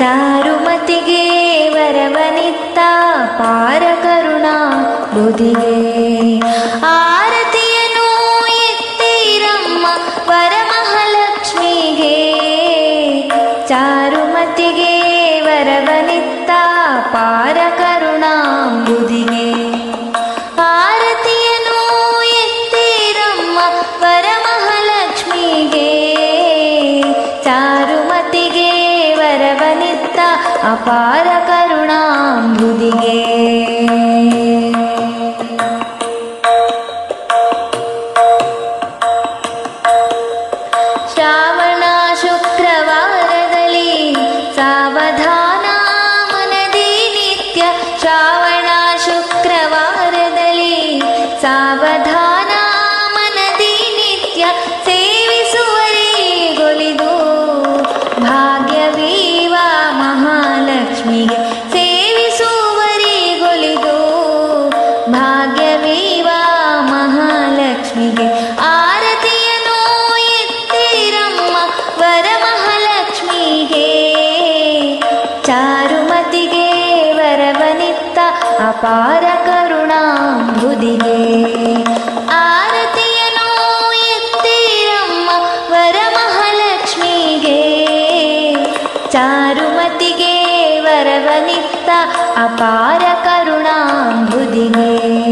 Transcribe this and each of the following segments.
ಚಾರುಮತಿಗೆ ವರವನಿತ್ತ ಪಾರ ಕರುಣಾ ಬುದಿಗೆ ಆರತಿಯನು ಎತ್ತೀರಮ್ಮ ವರಮಹಾಲಕ್ಷ್ಮಿಗೆ ಚಾರುಮತಿಗೆ ವರವನಿತ್ತ ಪಾರ ಕರುಣಾಂಬುದಿಗೆ ಆರತಿಯನು ಎತ್ತೀರಮ್ಮ ವರಮಹಾಲಕ್ಷ್ಮಿಗೆ ಚಾರುಮತಿಗೆ ವರವನಿತ್ತ ಅಪಾರ ಕರುಣಾಂಬುದಿಗೆ ಶ್ರಾವಣ ಶುಕ್ರವಾರದಲ್ಲಿ ಸಾವಧಾನ ಮನದಿ ನಿತ್ಯ ಶ್ರಾವಣ ಶುಕ್ರವಾರದಲ್ಲಿ ಸಾವಧಾನ ಮನದಿ ನಿತ್ಯ ಸೇವಿಸುವರಿಗೊಲಿದು ಭಾಗ್ಯವೀವ ಮಹಾಲಕ್ಷ್ಮಿಗೆ ಸೇವಿಸುವರಿಗೊಲಿದು ಭಾಗ್ಯವೀವ ಮಹಾಲಕ್ಷ್ಮಿಗೆ ಆರತಿಯನು ಎತ್ತೀರಮ್ಮ ವರಮಹಾಲಕ್ಷ್ಮಿಗೆ ಚಾರುಮತಿಗೆ ವರವನಿತ್ತ ಅಪಾರ ಕರುಣಾಂಬುದಿಗೆ ಆರತಿಯನು ಎತ್ತೀರಮ್ಮ ವರಮಹಾಲಕ್ಷ್ಮಿಗೆ ಚಾರುಮತಿಗೆ ವರವನಿತ್ತ ಅಪಾರ ಕರುಣಾಂಬುದಿಗೆ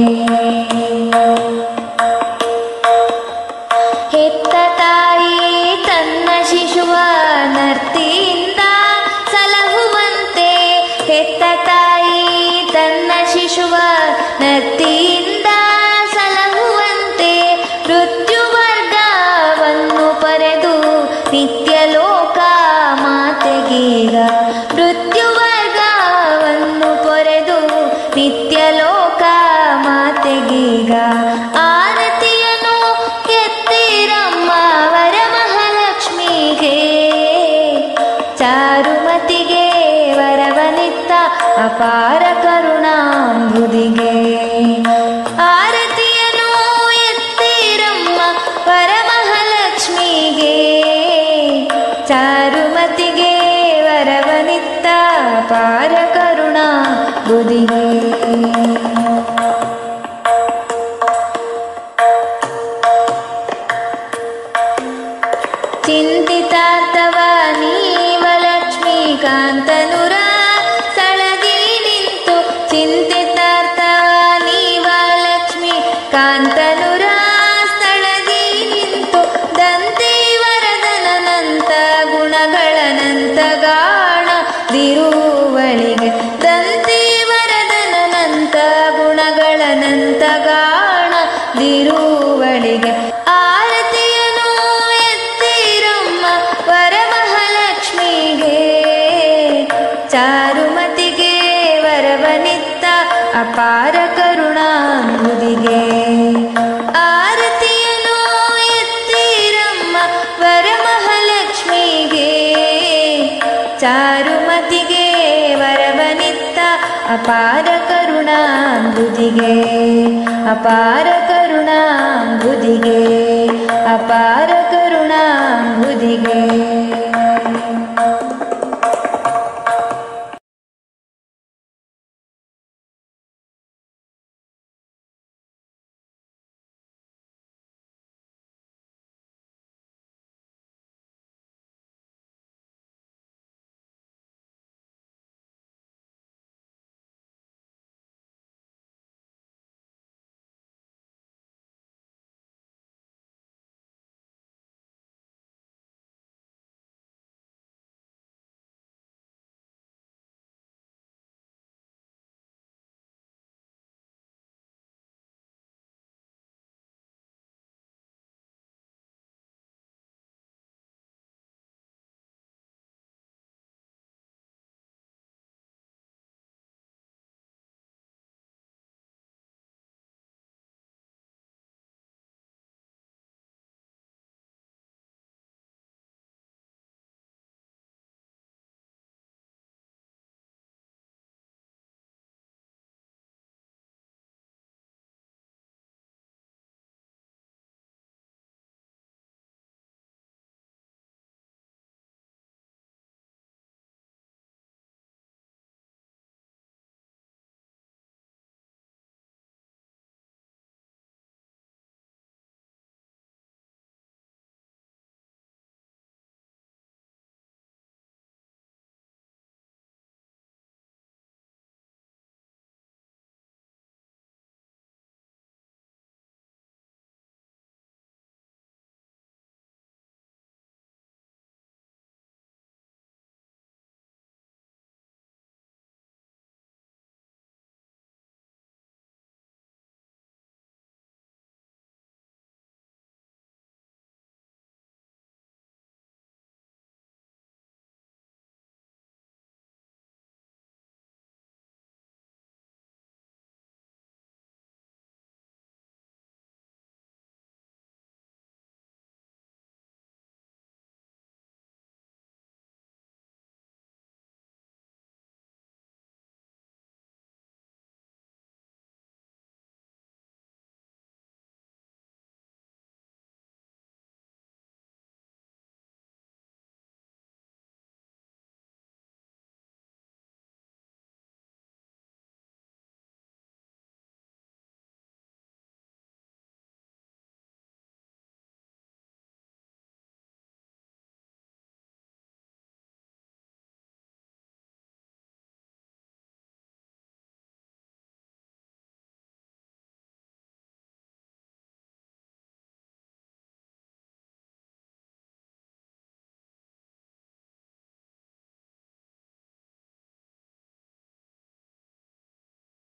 ಹೆತ್ತ ತಾಯಿ ತನ್ನ ಶಿಶುವ ನರ್ತಿಯಿಂದ ಸಲಹುವಂತೆ ಹೆತ್ತ ತಾಯಿ ತನ್ನ ಶಿಶುವ ನರ್ತಿಯಿಂದ ಸಲಹುವಂತೆ ಮೃತ್ಯುವರ್ಗವನ್ನು ಪರೆದು ನಿತ್ಯ ಲೋಕ ಮಾತೆಗೀಗ ಮೃತ್ಯುವರ್ಗವನ್ನು ಪೊರೆದು ನಿತ್ಯ ಲೋಕ ಮಾತೆಗೀಗ ಆರತಿಯನು ಎತ್ತೀರಮ್ಮ ವರಮಹಾಲಕ್ಷ್ಮಿಗೆ ಚಾರುಮತಿಗೆ ವರವನಿತ್ತ ಅಪಾರ ಕರುಣಾಂಬುದಿಗೆ ಆರತಿಯನು ಎತ್ತೀರಮ್ಮ ವರಮಹಾಲಕ್ಷ್ಮಿಗೆ ಚಾರುಮತಿಗೆ ವರವನಿತ್ತ ಅಪಾರ ಕರುಣಾ ಬುದಿಗೆ ಚಿಂತಿತಾರ್ಥವ ನೀವ ಲಕ್ಷ್ಮೀಕಾಂತನುರ ಸಳದಿ ನಿಂತು ಚಿಂತಿತಾರ್ಥವ ನೀವ ಲಕ್ಷ್ಮೀ ಕಾಂತನುರ ಸ್ಥಳದಿ ನಿಂತು ದಂತಿ ವರದನಂತ ಗುಣಗಳನಂತ ಗಾಣ ದಿರುವಳಿಗೆ ದಂತಿ ವರದನಂತ ಗುಣಗಳನಂತ ಗಾಣ ದಿರುವಳಿಗೆ ಆರತಿಯನು ಎತ್ತೀರಮ್ಮ ವರಮಹಾಲಕ್ಷ್ಮಿಗೆ ಚಾರುಮತಿಗೆ ವರವನಿತ್ತ ಅಪಾರ ಕರುಣಾಂಬುದಿಗೆ ಆರತಿಯನು ಎತ್ತೀರಮ್ಮ ವರಮಹಾಲಕ್ಷ್ಮಿಗೆ ಚಾರುಮತಿಗೆ ವರವನಿತ್ತ ಅಪಾರ ಕರುಣಾಂಬುದಿಗೆ ಅಪಾರ ಕರುಣಾಂಬುದಿಗೆ ಅಪಾರ ಕರುಣಾಂಬುದಿಗೆ